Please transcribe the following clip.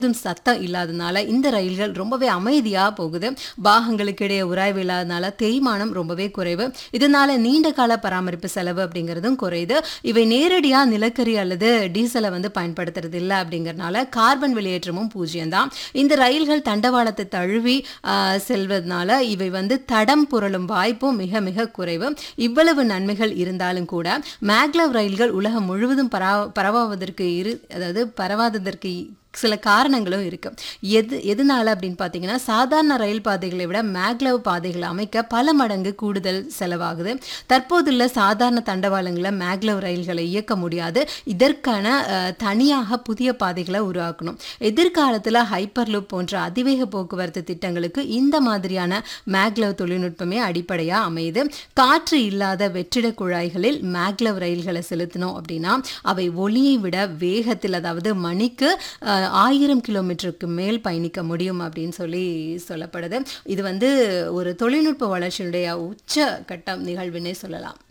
பெரிதும் சத்தம் இல்லாதனால இந்த ரயில்கள் ரொம்பவே அமைதியா போகுது பாகங்களுக்கு இடையே உராய்வு இல்லாதனால தேய்மானம் ரொம்பவே குறைவு இதனால நீண்ட கால பராமரிப்பு செலவு அப்படிங்கிறதும் குறையுது இவை நேரடியா நிலக்கரி அல்லது டீசலை வந்து பயன்படுத்துறது இல்லை அப்படிங்கறதுனால கார்பன் வெளியேற்றமும் பூஜ்ஜியம் தான் இந்த ரயில்கள் தண்டவாளத்தை தழுவி ஆஹ், செல்வதனால இவை வந்து தடம் புரளும் வாய்ப்பும் மிக மிக குறைவு இவ்வளவு நன்மைகள் இருந்தாலும் கூட மேக்லவ் ரயில்கள் உலகம் முழுவதும் பரா பரவாவதற்கு இரு அதாவது பரவாததற்கு சில காரணங்களும் இருக்கு எது எதனால அப்படின்னு பார்த்தீங்கன்னா சாதாரண ரயில் பாதைகளை விட மேக்லவ் பாதைகளை அமைக்க பல மடங்கு கூடுதல் செலவாகுது தற்போதுள்ள சாதாரண தண்டவாளங்களை மேக்லவ் ரயில்களை இயக்க முடியாது இதற்கான அஹ், தனியாக புதிய பாதைகளை உருவாக்கணும் எதிர்காலத்தில் ஹைப்பர்லூப் போன்ற அதிவேக போக்குவரத்து திட்டங்களுக்கு இந்த மாதிரியான மேக்லவ் தொழில்நுட்பமே அடிப்படையாக அமையுது காற்று இல்லாத வெற்றிட குழாய்களில் மேக்லவ் ரயில்களை செலுத்தினோம் அப்படின்னா அவை ஒளியை விட வேகத்தில் அதாவது மணிக்கு அஹ், ஆயிரம் கிலோமீட்டருக்கு மேல் பயணிக்க முடியும் அப்படின்னு சொல்லி சொல்லப்படுது இது வந்து ஒரு தொழில்நுட்ப வளர்ச்சியினுடைய உச்ச கட்டம் நிகழ்வுன்னே சொல்லலாம்